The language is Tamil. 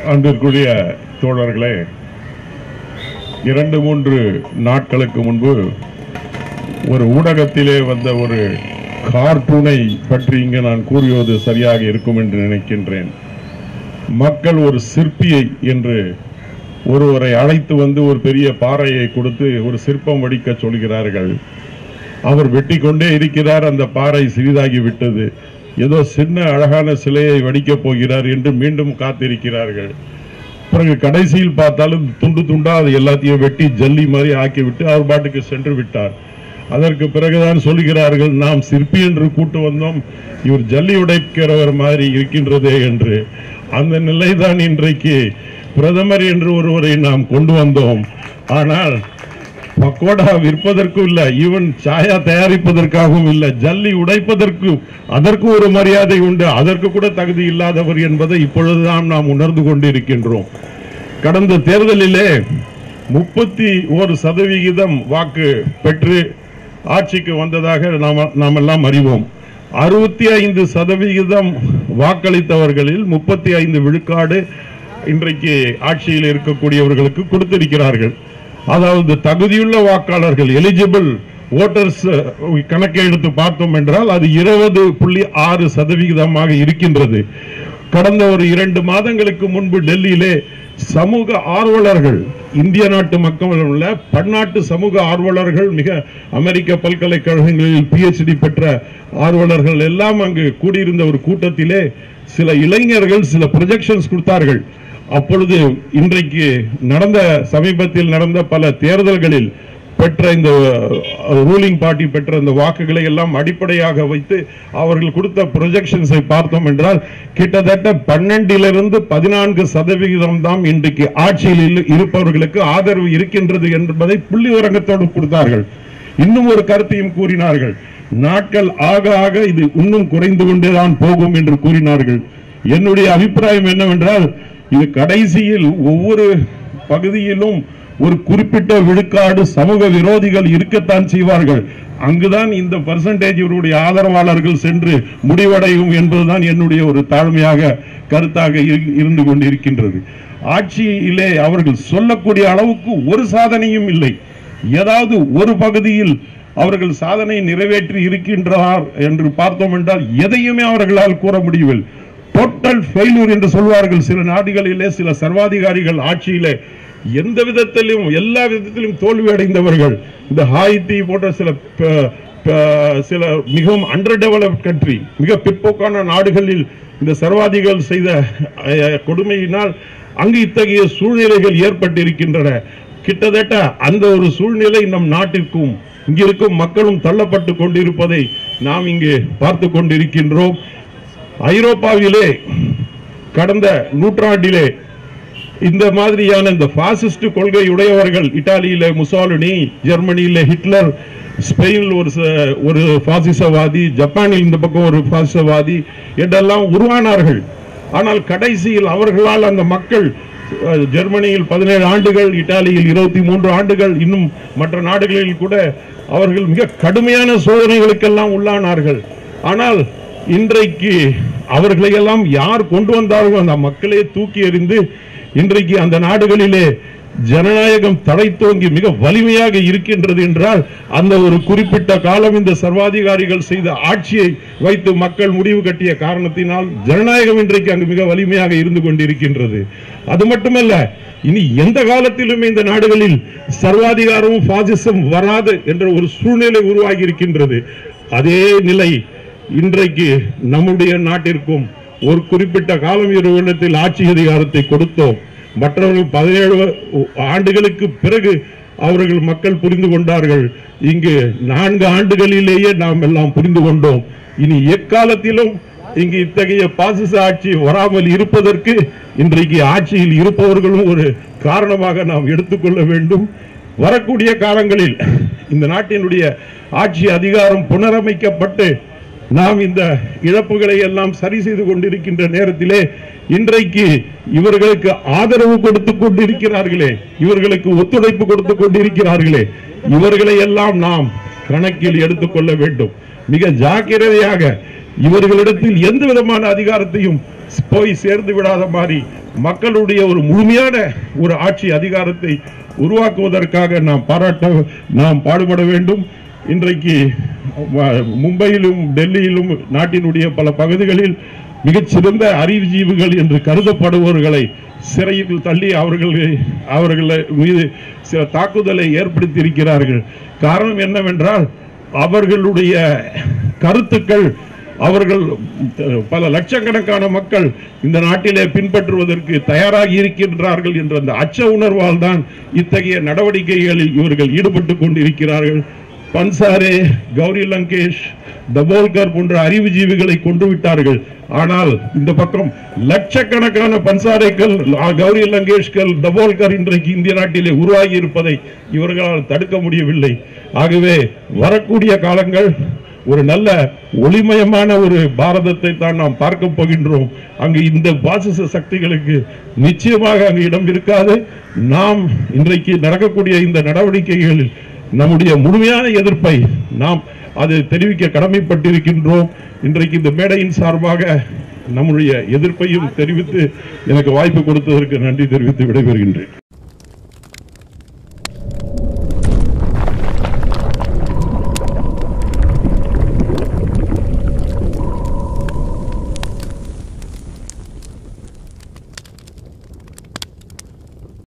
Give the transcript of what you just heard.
அன்பிற்குரிய தோழர்களே இரண்டு மூன்று நாட்களுக்கு முன்பு ஒரு ஊடகத்திலே வந்த ஒரு கார்ட்டூனை பற்றி இங்கு நான் கூறுவது சரியாக இருக்கும் என்று நினைக்கின்றேன் மக்கள் ஒரு சிற்பியை என்று ஒருவரை அழைத்து வந்து ஒரு பெரிய பாறையை கொடுத்து ஒரு சிற்பம் வடிக்க சொல்கிறார்கள் அவர் வெட்டி கொண்டே இருக்கிறார் அந்த பாறை சிறிதாகி விட்டது ஏதோ சின்ன அழகான சிலையை வடிக்கப் போகிறார் என்று மீண்டும் காத்திருக்கிறார்கள் பிறகு கடைசியில் பார்த்தாலும் துண்டு துண்டா அது எல்லாத்தையும் வெட்டி ஜல்லி மாதிரி ஆக்கிவிட்டு அவர் பாட்டுக்கு சென்று விட்டார் அதற்கு பிறகுதான் சொல்கிறார்கள் நாம் சிற்பி என்று கூட்டு வந்தோம் இவர் ஜல்லி உடைக்கிறவர் மாதிரி இருக்கின்றதே என்று அந்த நிலைதான் இன்றைக்கு பிரதமர் என்று ஒருவரை நாம் கொண்டு வந்தோம் ஆனால் பக்கோடா விற்பதற்கும் இல்ல ஈவன் சாயா தயாரிப்பதற்காகவும் இல்ல ஜல்லி உடைப்பதற்கு அதற்கு ஒரு மரியாதை உண்டு அதற்கு கூட தகுதி இல்லாதவர் என்பதை இப்பொழுதுதான் நாம் உணர்ந்து கொண்டிருக்கின்றோம் கடந்த தேர்தலிலே முப்பத்தி ஒரு சதவிகிதம் வாக்கு பெற்று ஆட்சிக்கு வந்ததாக நாம் நாம் எல்லாம் அறிவோம் அறுபத்தி ஐந்து சதவிகிதம் வாக்களித்தவர்களில் முப்பத்தி ஐந்து விழுக்காடு இன்றைக்கு ஆட்சியில் இருக்கக்கூடியவர்களுக்கு கொடுத்திருக்கிறார்கள் அதாவது தகுதியுள்ள வாக்காளர்கள் எலிஜிபிள் ஓட்டர்ஸ் கணக்கை எடுத்து பார்த்தோம் என்றால் அது இருபது புள்ளி ஆறு சதவிகிதமாக இருக்கின்றது கடந்த ஒரு இரண்டு மாதங்களுக்கு முன்பு டெல்லியிலே சமூக ஆர்வலர்கள் இந்திய நாட்டு மக்கள் உள்ள பன்னாட்டு சமூக ஆர்வலர்கள் மிக அமெரிக்க பல்கலைக்கழகங்களில் பிஹெச்டி பெற்ற ஆர்வலர்கள் எல்லாம் அங்கு கூடியிருந்த ஒரு கூட்டத்திலே சில இளைஞர்கள் சில ப்ரொஜெக்ஷன்ஸ் கொடுத்தார்கள் அப்பொழுது இன்றைக்கு நடந்த சமீபத்தில் நடந்த பல தேர்தல்களில் பெற்ற இந்த ரூலிங் பார்ட்டி பெற்ற இந்த வாக்குகளை எல்லாம் அடிப்படையாக வைத்து அவர்கள் கொடுத்த ப்ரொஜெக்ஷன்ஸை பார்த்தோம் என்றால் கிட்டத்தட்ட பன்னெண்டிலிருந்து பதினான்கு சதவிகிதம் தான் இன்றைக்கு ஆட்சியில் இருப்பவர்களுக்கு ஆதரவு இருக்கின்றது என்பதை புள்ளி விவரங்கத்தோடு கொடுத்தார்கள் இன்னும் ஒரு கருத்தையும் கூறினார்கள் நாட்கள் ஆக ஆக இது இன்னும் குறைந்து கொண்டேதான் போகும் என்று கூறினார்கள் என்னுடைய அபிப்பிராயம் என்னவென்றால் இது கடைசியில் ஒவ்வொரு பகுதியிலும் ஒரு குறிப்பிட்ட விழுக்காடு சமூக விரோதிகள் இருக்கத்தான் செய்வார்கள் அங்குதான் இந்த பர்சன்டேஜ் இவருடைய ஆதரவாளர்கள் சென்று முடிவடையும் என்பதுதான் என்னுடைய ஒரு தாழ்மையாக கருத்தாக இரு- இருந்து கொண்டிருக்கின்றது ஆட்சியிலே அவர்கள் சொல்லக்கூடிய அளவுக்கு ஒரு சாதனையும் இல்லை ஏதாவது ஒரு பகுதியில் அவர்கள் சாதனை நிறைவேற்றி இருக்கின்றார் என்று பார்த்தோம் என்றால் எதையுமே அவர்களால் கூற முடியவில்லை டோட்டல் ஃபெயிலூர் என்று சொல்வார்கள் சில நாடுகளிலே சில சர்வாதிகாரிகள் ஆட்சியிலே எந்த விதத்திலும் எல்லா விதத்திலும் தோல்வி அடைந்தவர்கள் இந்த ஹாய்டி போன்ற சில ப- ப- சில மிகவும் அண்டர் டெவலப்ட் கண்ட்ரி மிக பிற்போக்கான நாடுகளில் இந்த சர்வாதிகள் செய்த அஹ், கொடுமையினால் அங்கு இத்தகைய சூழ்நிலைகள் ஏற்பட்டிருக்கின்றன கிட்டத்தட்ட அந்த ஒரு சூழ்நிலை நம் நாட்டிற்கும் இங்கிருக்கும் மக்களும் தள்ளப்பட்டு கொண்டிருப்பதை நாம் இங்கு பார்த்து கொண்டிருக்கின்றோம் ஐரோப்பாவிலே கடந்த நூற்றாண்டிலே இந்த மாதிரியான இந்த பாசிஸ்ட் கொள்கை உடையவர்கள் இத்தாலியில முசாலினி ஜெர்மனியில ஹிட்லர் ஸ்பெயினில் ஒரு ச- ஒரு பாசிசவாதி ஜப்பானில் இந்த பக்கம் ஒரு பாசிசவாதி என்றெல்லாம் உருவானார்கள் ஆனால் கடைசியில் அவர்களால் அந்த மக்கள் அஹ், ஜெர்மனியில் பதினேழு ஆண்டுகள் இத்தாலியில் இருபத்தி மூன்று ஆண்டுகள் இன்னும் மற்ற நாடுகளில் கூட அவர்கள் மிக கடுமையான சோதனைகளுக்கெல்லாம் உள்ளானார்கள் ஆனால் இன்றைக்கு அவர்களை எல்லாம் யார் கொண்டு வந்தார்களோ அந்த மக்களே தூக்கி எறிந்து இன்றைக்கு அந்த நாடுகளிலே ஜனநாயகம் தழைத்தோங்கி மிக வலிமையாக இருக்கின்றது என்றால் அந்த ஒரு குறிப்பிட்ட காலம் இந்த சர்வாதிகாரிகள் செய்த ஆட்சியை வைத்து மக்கள் முடிவு கட்டிய காரணத்தினால் ஜனநாயகம் இன்றைக்கு அங்கு மிக வலிமையாக இருந்து கொண்டிருக்கின்றது அது மட்டுமல்ல இனி எந்த காலத்திலுமே இந்த நாடுகளில் சர்வாதிகாரமும் பாசிசம் வராது என்ற ஒரு சூழ்நிலை உருவாகி இருக்கின்றது அதே நிலை இன்றைக்கு நம்முடைய நாட்டிற்கும் ஒரு குறிப்பிட்ட காலம் இருவரிடத்தில் ஆட்சி அதிகாரத்தை கொடுத்தோம் மற்றவர்கள் பதினேழு ஆண்டுகளுக்கு பிறகு அவர்கள் மக்கள் புரிந்து கொண்டார்கள் இங்கு நான்கு ஆண்டுகளிலேயே நாம் எல்லாம் புரிந்து கொண்டோம் இனி எக்காலத்திலும் இங்கு இத்தகைய பாசிச ஆட்சி வராமல் இருப்பதற்கு இன்றைக்கு ஆட்சியில் இருப்பவர்களும் ஒரு காரணமாக நாம் எடுத்துக்கொள்ள வேண்டும் வரக்கூடிய காலங்களில் இந்த நாட்டினுடைய ஆட்சி அதிகாரம் புனரமைக்கப்பட்டு நாம் இந்த இழப்புகளை எல்லாம் சரி செய்து கொண்டிருக்கின்ற நேரத்திலே இன்றைக்கு இவர்களுக்கு ஆதரவு கொடுத்து கொண்டிருக்கிறார்களே இவர்களுக்கு ஒத்துழைப்பு கொடுத்து கொண்டிருக்கிறார்களே இவர்களை எல்லாம் நாம் கணக்கில் எடுத்துக்கொள்ள வேண்டும் மிக ஜாக்கிரதையாக இவர்களிடத்தில் எந்த விதமான அதிகாரத்தையும் போய் சேர்ந்து விடாத மாதிரி மக்களுடைய ஒரு முழுமையான ஒரு ஆட்சி அதிகாரத்தை உருவாக்குவதற்காக நாம் பாராட்ட நாம் பாடுபட வேண்டும் இன்றைக்கு வ- மும்பையிலும் டெல்லியிலும் நாட்டினுடைய பல பகுதிகளில் மிகச்சிறந்த அறிவுஜீவிகள் என்று கருதப்படுபவர்களை சிறையில் தள்ளி அவர்களை அவர்கள் மீது சில தாக்குதலை ஏற்படுத்தியிருக்கிறார்கள் காரணம் என்னவென்றால் அவர்களுடைய கருத்துக்கள் அவர்கள் பல லட்சக்கணக்கான மக்கள் இந்த நாட்டிலே பின்பற்றுவதற்கு தயாராகி இருக்கின்றார்கள் என்ற அந்த அச்ச உணர்வால் தான் இத்தகைய நடவடிக்கைகளில் இவர்கள் ஈடுபட்டுக் கொண்டிருக்கிறார்கள் பன்சாரே கௌரி லங்கேஷ் தபோல்கர் போன்ற அறிவுஜீவிகளை கொண்டு விட்டார்கள் ஆனால் இந்த பக்கம் லட்சக்கணக்கான பன்சாரைகள் கௌரி லங்கேஷ்கள் தபோல்கர் இன்றைக்கு இந்திய நாட்டிலே உருவாகி இருப்பதை இவர்களால் தடுக்க முடியவில்லை ஆகவே வரக்கூடிய காலங்கள் ஒரு நல்ல ஒளிமயமான ஒரு பாரதத்தை தான் நாம் பார்க்க போகின்றோம் அங்கு இந்த பாசிச சக்திகளுக்கு நிச்சயமாக அங்கு இடம் இருக்காது நாம் இன்றைக்கு நடக்கக்கூடிய இந்த நடவடிக்கைகளில் நம்முடைய முழுமையான எதிர்ப்பை நாம் அதை தெரிவிக்க கடமைப்பட்டிருக்கின்றோம் இன்றைக்கு இந்த மேடையின் சார்பாக நம்முடைய எதிர்ப்பையும் தெரிவித்து எனக்கு வாய்ப்பு கொடுத்ததற்கு நன்றி தெரிவித்து விடைபெறுகின்றேன்